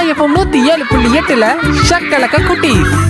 FM நூத்தி ஏழு புள்ளி எட்டுல ஷக்கலக்க குட்டி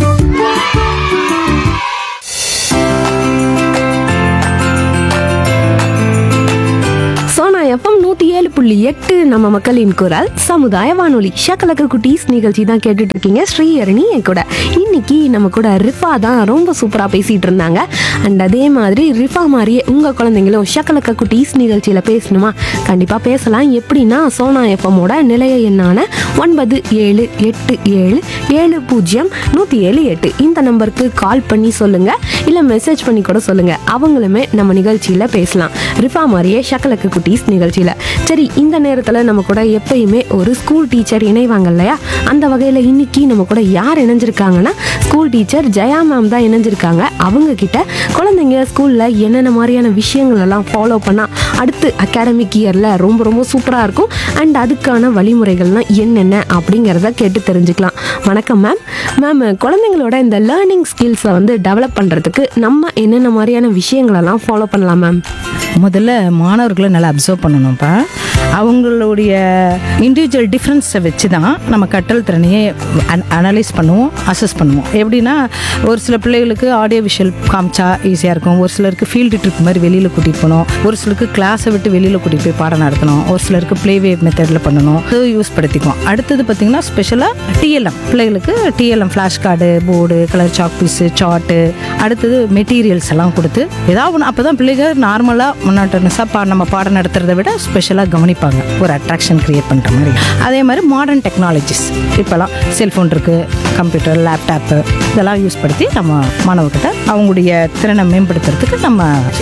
சோனா எஃப்எம் நூத்தி ஏழு புள்ளி எட்டு நம்ம மக்களின் குரல் சமுதாய வானொலி ஷக்கலக்க குட்டீஸ் நிகழ்ச்சி தான் கேட்டுட்டு இருக்கீங்க ஸ்ரீஹரணி என் கூட இன்னைக்கு நம்ம கூட ரிஃபா தான் ரொம்ப சூப்பரா பேசிட்டு இருந்தாங்க அண்ட் அதே மாதிரி ரிஃபா மாதிரியே உங்க குழந்தைங்களும் ஷக்கலக்க குட்டீஸ் நிகழ்ச்சியில பேசணுமா கண்டிப்பா பேசலாம் எப்படின்னா சோனா எஃப்எம்மோட நிலைய எண்ணான ஒன்பது ஏழு எட்டு ஏழு ஏழு பூஜ்ஜியம் நூற்றி ஏழு எட்டு இந்த நம்பருக்கு கால் பண்ணி சொல்லுங்க இல்லை மெசேஜ் பண்ணி கூட சொல்லுங்க அவங்களுமே நம்ம நிகழ்ச்சியில் பேசலாம் ரிஃபா மாதிரியே ஷக்கலக்கு குட்டீஸ் நிகழ்ச்சியில் சரி இந்த நேரத்தில் நம்ம கூட எப்பயுமே ஒரு ஸ்கூல் டீச்சர் இணைவாங்க இல்லையா அந்த வகையில் இன்னைக்கு நம்ம கூட யார் இணைஞ்சிருக்காங்கன்னா ஸ்கூல் டீச்சர் ஜெயா மேம் தான் இணைஞ்சிருக்காங்க அவங்க கிட்ட குழந்தைங்க ஸ்கூலில் என்னென்ன மாதிரியான விஷயங்கள் எல்லாம் ஃபாலோ பண்ணால் அடுத்து அகாடமிக் இயரில் ரொம்ப ரொம்ப சூப்பராக இருக்கும் அண்ட் அதுக்கான வழிமுறைகள்லாம் என்னென்ன அப்படிங்கிறத கேட்டு தெரிஞ்சுக்கலாம் வணக்கம் மேம் மேம் குழந்தைங்களோட இந்த லேர்னிங் ஸ்கில்ஸை வந்து டெவலப் பண்ணுறதுக்கு நம்ம என்னென்ன மாதிரியான விஷயங்களெல்லாம் ஃபாலோ பண்ணலாம் மேம் முதல்ல மாணவர்களை நல்லா அப்சர்வ் பண்ணணும்ப்பா அவங்களுடைய இண்டிவிஜுவல் டிஃப்ரென்ஸை வச்சு தான் நம்ம கற்றல் திறனையே அனலைஸ் பண்ணுவோம் அசஸ் பண்ணுவோம் எப்படின்னா ஒரு சில பிள்ளைகளுக்கு ஆடியோ விஷுவல் காமிச்சா ஈஸியாக இருக்கும் ஒரு சிலருக்கு ஃபீல்டு ட்ரிப் மாதிரி வெளியில் கூட்டிகிட்டு போகணும் ஒரு சிலருக்கு கிளாஸை விட்டு வெளியில் கூட்டிகிட்டு போய் பாடம் நடத்தணும் ஒரு சிலருக்கு ப்ளே வே மெத்தடில் பண்ணணும் அது யூஸ் படுத்திக்குவோம் அடுத்தது பார்த்திங்கன்னா ஸ்பெஷலாக டிஎல்எம் பிள்ளைகளுக்கு TLM flash card board colour chalk piece chart அடுத்தது மெட்டீரியல்ஸ் எல்லாம் கொடுத்து ஏதாவது ஒன்று அப்போ தான் பிள்ளைங்க நார்மலாக முன்னாட்டனஸாக பா நம்ம பாடம் நடத்துறதை விட ஸ்பெஷலாக கவனிப்பாங்க ஒரு அட்ராக்ஷன் க்ரியேட் பண்ணுற மாதிரி அதே மாதிரி மாடர்ன் டெக்னாலஜிஸ் இப்போலாம் செல்ஃபோன் இருக்குது கம்ப்யூட்டர் லேப்டாப்பு இதெல்லாம் யூஸ் படுத்தி நம்ம மாணவர்கிட்ட அவங்களுடைய திறனை மேம்படுத்துறதுக்கு நம்ம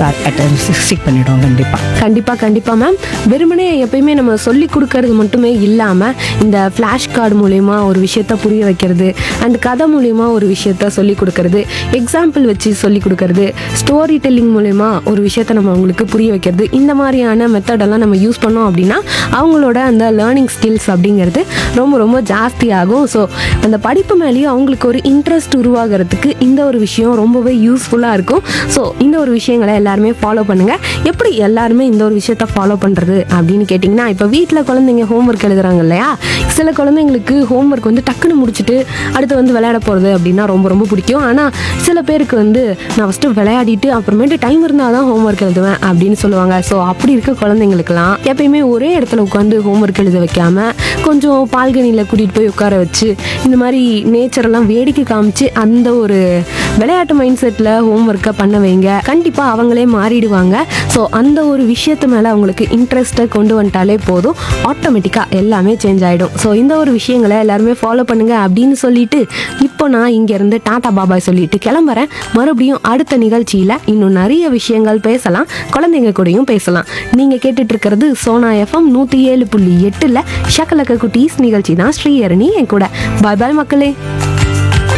ஸ்டிக் பண்ணிவிடுவோம் கண்டிப்பாக கண்டிப்பாக கண்டிப்பாக மேம் வெறுமனே எப்பயுமே நம்ம சொல்லி கொடுக்கறது மட்டுமே இல்லாமல் இந்த ஃப்ளாஷ் கார்டு மூலயமா ஒரு விஷயத்த புரிய வைக்கிறது அண்ட் கதை மூலயமா ஒரு விஷயத்த சொல்லி கொடுக்கறது எக்ஸாம்பிள் வச்சு சொல்லி கொடுக்கறது ஸ்டோரி டெல்லிங் மூலயமா ஒரு விஷயத்த நம்ம அவங்களுக்கு புரிய வைக்கிறது இந்த மாதிரியான மெத்தடெல்லாம் நம்ம யூஸ் பண்ணோம் அப்படின்னா அவங்களோட அந்த லேர்னிங் ஸ்கில்ஸ் அப்படிங்கிறது ரொம்ப ரொம்ப ஜாஸ்தியாகும் ஸோ அந்த படிப்பு மேலேயும் அவங்களுக்கு ஒரு இன்ட்ரெஸ்ட் உருவாகிறதுக்கு இந்த ஒரு விஷயம் ரொம்பவே யூஸ்ஃபுல்லாக இருக்கும் ஸோ இந்த ஒரு விஷயங்களை எல்லாருமே ஃபாலோ பண்ணுங்கள் எப்படி எல்லாருமே இந்த ஒரு விஷயத்த ஃபாலோ பண்ணுறது அப்படின்னு கேட்டிங்கன்னா இப்போ வீட்டில் குழந்தைங்க ஹோம்ஒர்க் எழுதுறாங்க இல்லையா சில குழந்தைங்களுக்கு ஹோம்ஒர்க் வந்து டக்குன்னு முடிச்சுட்டு அடுத்து வந்து விளையாட போகிறது அப்படின்னா ரொம்ப ரொம்ப பிடிக்கும் ஆனால் சில பேருக்கு வந்து நான் ஃபஸ்ட்டு விளையாடிட்டு அப்புறமேட்டு டைம் இருந்தால் தான் ஹோம்ஒர்க் எழுதுவேன் அப்படின்னு சொல்லுவாங்க ஸோ அப்படி இருக்க குழந்தைங்களுக்குலாம் எப்பயுமே ஒரே இடத்துல உட்காந்து ஹோம்ஒர்க் எழுத வைக்காம கொஞ்சம் பால்கனியில் கூட்டிகிட்டு போய் உட்கார வச்சு இந்த மாதிரி நேச்சரெல்லாம் வேடிக்கை காமிச்சு அந்த ஒரு விளையாட்டு மைண்ட் செட்டில் ஹோம்ஒர்க்கை பண்ண வைங்க கண்டிப்பாக அவங்களே மாறிடுவாங்க ஸோ அந்த ஒரு விஷயத்து மேலே அவங்களுக்கு இன்ட்ரெஸ்ட்டை கொண்டு வந்துட்டாலே போதும் ஆட்டோமேட்டிக்காக எல்லாமே சேஞ்ச் ஆகிடும் ஸோ இந்த ஒரு விஷயங்களை எல்லாருமே ஃபாலோ பண்ணுங்க அப்படின்னு சொல்லிட்டு இப்போ நான் இங்கேருந்து டாடா பாபாய் சொல்லிட்டு கிளம்புறேன் மறுபடியும் அடுத்த நிகழ்ச்சியில் இன்னும் நிறைய விஷயங்கள் பேசலாம் குழந்தைங்க கூடயும் பேசலாம் நீங்கள் கேட்டுட்டு இருக்கிறது சோனா எஃப்எம் நூற்றி ஏழு புள்ளி எட்டில் ஷக்கலக்க குட்டீஸ் நிகழ்ச்சி தான் ஸ்ரீஹரணி என் கூட பாய் பாய் மக்களே